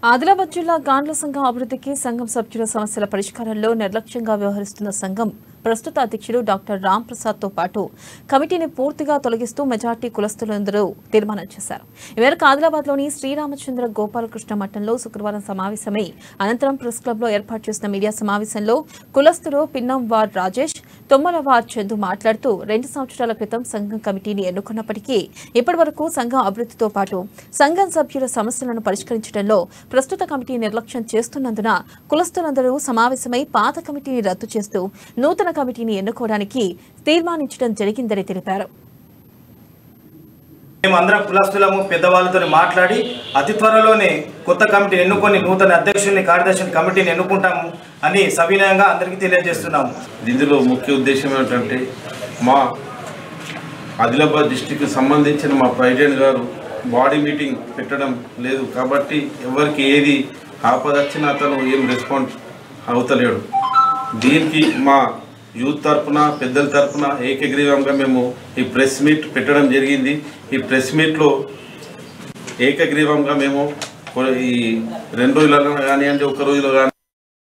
ఆదిలాబాద్ జిల్లా గాండ్ల సంఘం అభివృద్ధికి సంఘం సభ్యుల సమస్యల పరిష్కారంలో నిర్లక్ష్యంగా వ్యవహరిస్తున్న సంఘం ప్రస్తుత అధ్యక్షుడు డాక్టర్ రామ్ ప్రసాద్ తో పాటు కమిటీని పూర్తిగా తొలగిస్తూ మెజార్టీ కులస్తులందరూ తీర్మానం చేశారు ఈ మేరకు ఆదిలాబాద్ లోని శ్రీరామచంద్ర గోపాలకృష్ణ మఠంలో శుక్రవారం సమావేశమై అనంతరం ప్రెస్ క్లబ్ లో ఏర్పాటు చేసిన మీడియా సమావేశంలో కులస్తులు పిన్నం వార్ రాజేష్ తొమ్మల వార్ చందు మాట్లాడుతూ రెండు సంవత్సరాల క్రితం సంఘం కమిటీని ఎన్నుకున్నప్పటికీ ఇప్పటి వరకు సంఘం అభివృద్ధితో పాటు సంఘం సభ్యుల సమస్యలను పరిష్కరించడంలో ప్రస్తుత కమిటీ నిర్లక్ష్యం చేస్తున్నందున కులస్తులందరూ సమావేశమై పాత కమిటీని రద్దు చేస్తూ నూతన కమిటీని ఎన్నుకోవడానికి తీర్మానించడం జరిగిందని తెలిపారు మేమందరం కులస్తులము పెద్దవాళ్ళతో మాట్లాడి అతి త్వరలోనే కొత్త కమిటీ ఎన్నుకొని నూతన అధ్యక్షుడిని కార్యదర్శిని కమిటీని ఎన్నుకుంటాము అని సవినయంగా అందరికీ తెలియజేస్తున్నాము ఇందులో ముఖ్య ఉద్దేశం ఏంటంటే మా ఆదిలాబాద్ డిస్టిక్ సంబంధించిన మా ప్రెసిడెంట్ గారు బాడీ మీటింగ్ పెట్టడం లేదు కాబట్టి ఎవరికి ఏది ఆపద వచ్చినా అతను ఏం రెస్పాన్స్ అవుతలేడు దీనికి మా యూత్ తరపున పెద్దల తరపున ఏకగ్రీవంగా మేము ఈ ప్రెస్ మీట్ పెట్టడం జరిగింది ఈ ప్రెస్ మీట్లో ఏకగ్రీవంగా మేము ఈ రెండు రోజులలో కానివ్వండి ఒక రోజులో కానీ